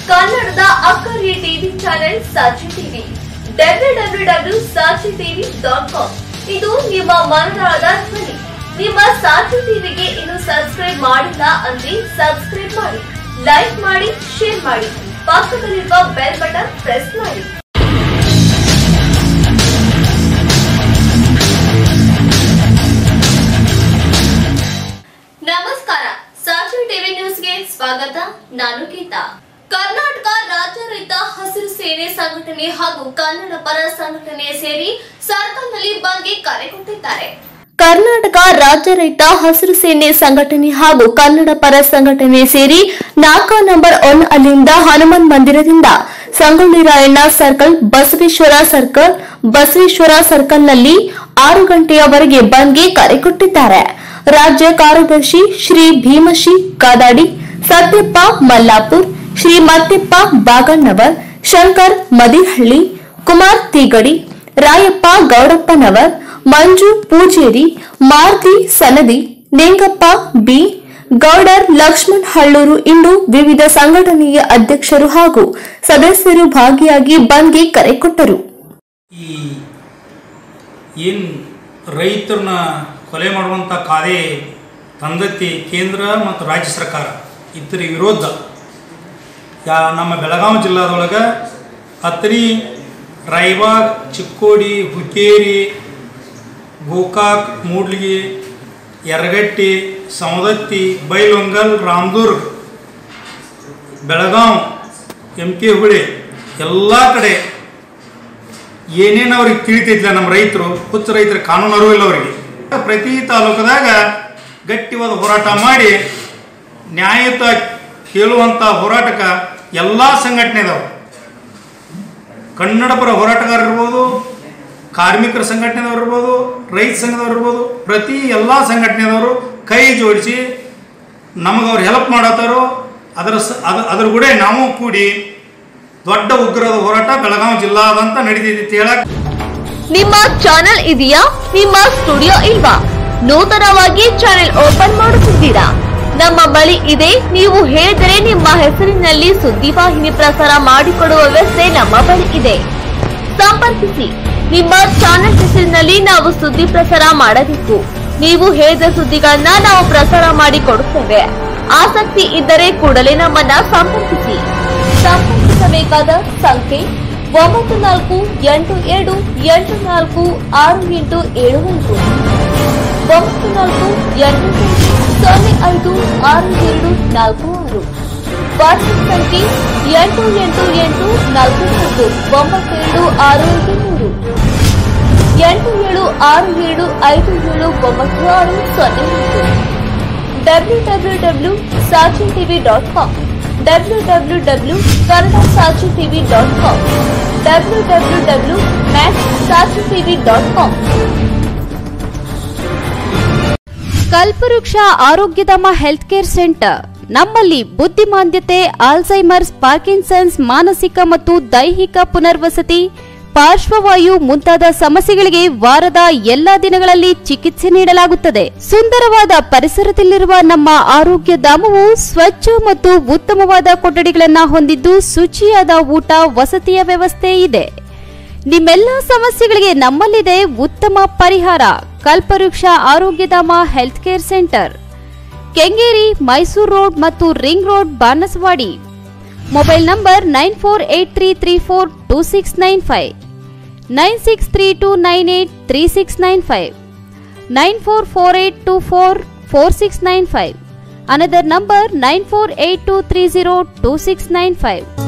ಕನ್ನಡದ ಅಕ್ಕರಿಯ TV channel Sakshi TV W W W Sakshi TV dot com ಇದು ನಿಮ್ಮ ಮನದಾಳದ ಧ್ವನಿ ನಿಮ್ಮ ಸಾಕ್ಷಿ ಟಿವಿಗೆ ಇನ್ನು ಸಬ್ಸ್ಕ್ರೈಬ್ ಮಾಡಿಲ್ಲ ಅಂದ್ರೆ ಸಬ್ಸ್ಕ್ರೈಬ್ ಮಾಡಿ ಲೈಕ್ ಮಾಡಿ ಶೇರ್ ಮಾಡಿ ಪಕ್ಕದಲ್ಲಿರುವ ಬೆಲ್ ಬಟನ್ ಪ್ರೆಸ್ ಮಾಡಿ ನಮಸ್ಕಾರ ಸಾಕ್ಷಿ ಟಿವಿ ನ್ಯೂಸ್ಗೆ ಸ್ವಾಗತ ನಾನು ಗೀತಾ ಕರ್ನಾಟಕ ರಾಜ್ಯ ರೈತ ಹಸಿರು ಸೇನೆ ಸಂಘಟನೆ ಹಾಗೂ ಕನ್ನಡ ಪರ ಸಂಘಟನೆ ಸೇರಿ ಸರ್ಕಲ್ನಲ್ಲಿ ಬಂದ್ಗೆ ಕರೆ ಕೊಟ್ಟಿದ್ದಾರೆ ಕರ್ನಾಟಕ ರಾಜ್ಯ ರೈತ ಹಸಿರು ಸೇನೆ ಸಂಘಟನೆ ಹಾಗೂ ಕನ್ನಡ ಪರ ಸಂಘಟನೆ ಸೇರಿ ನಾಲ್ಕ ನಂಬರ್ ಒನ್ ಅಲ್ಲಿಂದ ಹನುಮಾನ್ ಮಂದಿರದಿಂದ ಸಂಗೊಳ್ಳಿ ರಾಯಣ್ಣ ಸರ್ಕಲ್ ಬಸವೇಶ್ವರ ಸರ್ಕಲ್ ಬಸವೇಶ್ವರ ಸರ್ಕಲ್ನಲ್ಲಿ ಆರು ಗಂಟೆಯವರೆಗೆ ಬಂದ್ಗೆ ಕರೆ ಕೊಟ್ಟಿದ್ದಾರೆ ರಾಜ್ಯ ಕಾರ್ಯದರ್ಶಿ ಶ್ರೀ ಭೀಮಶಿ ಕಾದಾಡಿ ಸತ್ಯಪ್ಪ ಮಲ್ಲಾಪುರ್ ಶ್ರೀ ಮತ್ಯಪ್ಪ ಬಾಗಣ್ಣವರ್ ಶಂಕರ್ ಮದಿಹಳ್ಳಿ ಕುಮಾರ್ ತೀಗಡಿ ರಾಯಪ್ಪ ಗೌಡಪ್ಪನವರ್ ಮಂಜು ಪೂಜೇರಿ ಮಾರುತಿ ಸನದಿ ನಿಂಗಪ್ಪ ಬಿ ಗೌಡರ್ ಲಕ್ಷ್ಮಣ್ ಹಳ್ಳೂರು ಇಂದು ವಿವಿಧ ಸಂಘಟನೆಯ ಅಧ್ಯಕ್ಷರು ಹಾಗೂ ಸದಸ್ಯರು ಭಾಗಿಯಾಗಿ ಬಂದ್ಗೆ ಕರೆ ಕೊಟ್ಟರು ಈ ಏನು ರೈತರನ್ನ ಕೊಲೆ ಮಾಡುವಂಥ ಕಾಯ್ದೆ ತಂದತಿ ಕೇಂದ್ರ ಮತ್ತು ರಾಜ್ಯ ಸರ್ಕಾರ ಇದರ ವಿರೋಧ ಯಾ ನಮ್ಮ ಬೆಳಗಾವಿ ಜಿಲ್ಲಾದೊಳಗೆ ಅತ್ರಿ ರಾಯಬಾಗ್ ಚಿಕ್ಕೋಡಿ ಹುಕ್ಕೇರಿ ಗೋಕಾಕ್ ಮೂಡ್ಲಿಗಿ ಯರಗಟ್ಟಿ ಸವದತ್ತಿ ಬೈಲೊಂಗಲ್ ರಾಮದುರ್ಗ್ ಬೆಳಗಾವ್ ಎಮ್ ಕೆ ಹುಳಿ ಎಲ್ಲ ಕಡೆ ಏನೇನು ಅವ್ರಿಗೆ ತಿಳಿತೈತಿಲ್ಲ ನಮ್ಮ ರೈತರು ಹುಚ್ಚ ರೈತರ ಕಾನೂನು ಅರಿವು ಇಲ್ಲ ಅವರಿಗೆ ಪ್ರತಿ ತಾಲೂಕದಾಗ ಗಟ್ಟಿವಾದ ಹೋರಾಟ ಮಾಡಿ ನ್ಯಾಯಯುತ ಕೇಳುವಂಥ ಹೋರಾಟಕ್ಕೆ ಎಲ್ಲ ಸಂಘಟನೆ ಇದಾವೆ ಕನ್ನಡ ಪರ ಹೋರಾಟಗಾರರು ಇರ್ಬೋದು ಕಾರ್ಮಿಕರ ಸಂಘಟನೆದವ್ರು ಇರ್ಬೋದು ರೈತ ಸಂಘದವ್ರು ಇರ್ಬೋದು ಪ್ರತಿ ಎಲ್ಲ ಸಂಘಟನೆದವರು ಕೈ ಜೋಡಿಸಿ ನಮಗೆ ಅವ್ರು ಹೆಲ್ಪ್ ಮಾಡತ್ತಾರೋ ಅದರ ಸ ಅದ ಅದ್ರ ಕೂಡ ನಾವು ಕೂಡಿ ದೊಡ್ಡ ಉಗ್ರದ ಹೋರಾಟ ಬೆಳಗಾವಿ ಜಿಲ್ಲಾದಂತ ನಡೀತೈತಿ ಹೇಳಕ್ ನಿಮ್ಮ ಚಾನೆಲ್ ಇದೆಯಾ ನಿಮ್ಮ ಸ್ಟುಡಿಯೋ ಇಲ್ವಾ ನೂತನವಾಗಿ ಚಾನೆಲ್ ಓಪನ್ ಮಾಡುತ್ತಿದ್ದೀರಾ ನಮ್ಮ ಬಳಿ ಇದೆ ನೀವು ಹೇಳಿದರೆ ನಿಮ್ಮ ಹೆಸರಿನಲ್ಲಿ ಸುದ್ದಿವಾಹಿನಿ ಪ್ರಸಾರ ಮಾಡಿಕೊಡುವ ವ್ಯವಸ್ಥೆ ನಮ್ಮ ಬಳಿ ಇದೆ ಸಂಪರ್ಕಿಸಿ ನಿಮ್ಮ ಚಾನೆಲ್ ಹೆಸರಿನಲ್ಲಿ ನಾವು ಸುದ್ದಿ ಪ್ರಸಾರ ಮಾಡಬೇಕು ನೀವು ಹೇಳಿದ ಸುದ್ದಿಗಳನ್ನ ನಾವು ಪ್ರಸಾರ ಮಾಡಿ ಕೊಡುತ್ತೇವೆ ಆಸಕ್ತಿ ಇದ್ದರೆ ಕೂಡಲೇ ನಮ್ಮನ್ನ ಸಂಪರ್ಕಿಸಿ ಸಂಪರ್ಕಿಸಬೇಕಾದ ಸಂಖ್ಯೆ ಒಂಬತ್ತು ನಾಲ್ಕು ಎಂಟು ಎರಡು ಎಂಟು ನಾಲ್ಕು ಆರು ಎಂಟು ಏಳು ಐದು ಒಂಬತ್ತು ನಾಲ್ಕು ಎಂಟು ಎಂಟು ಸೊನ್ನೆ ಐದು ಆರು ಎರಡು ನಾಲ್ಕು ಆರು ವಾಟ್ಸ್ಆಪ್ ಸಂಖ್ಯೆ ಎಂಟು ಎಂಟು ಎಂಟು ನಾಲ್ಕು ನಾಲ್ಕು ಒಂಬತ್ತೆರಡು ಆರು ಐದು ಮೂರು ಎಂಟು ಏಳು ಆರು ಏಳು ಐದು ಏಳು ಒಂಬತ್ತು ಆರು ಸೊನ್ನೆ ಎಂಟು W W W Saachi TV dot com W W W Kannada Saachi TV dot com W W W max Saachi TV dot com Kalpavriksha Arogyadhama health care centre ನಮ್ಮಲ್ಲಿ ಬುದ್ಧಿಮಾಂದ್ಯತೆ ಆಲ್ಝೈಮರ್ಸ್ ಪಾರ್ಕಿನ್ಸನ್ಸ್ ಮಾನಸಿಕ ಮತ್ತು ದೈಹಿಕ ಪುನರ್ವಸತಿ ಪಾರ್ಶ್ವವಾಯು ಮುಂತಾದ ಸಮಸ್ಯೆಗಳಿಗೆ ವಾರದ ಎಲ್ಲಾ ದಿನಗಳಲ್ಲಿ ಚಿಕಿತ್ಸೆ ನೀಡಲಾಗುತ್ತದೆ ಸುಂದರವಾದ ಪರಿಸರದಲ್ಲಿರುವ ನಮ್ಮ ಆರೋಗ್ಯ ಧಾಮವು ಸ್ವಚ್ಛ ಮತ್ತು ಉತ್ತಮವಾದ ಕೊಠಡಿಗಳನ್ನು ಹೊಂದಿದ್ದು ಶುಚಿಯಾದ ಊಟ ವಸತಿಯ ವ್ಯವಸ್ಥೆ ಇದೆ ನಿಮ್ಮೆಲ್ಲ ಸಮಸ್ಯೆಗಳಿಗೆ ನಮ್ಮಲ್ಲಿದೆ ಉತ್ತಮ ಪರಿಹಾರ Kalpavriksha Arogyadhama health care centre Kengeri Mysore road ಮತ್ತು ring road Banaswadi mobile number nine four eight three three four two six nine five nine six three two nine eight three six nine five nine four four eight two four four six nine five another number nine four eight two three zero two six nine five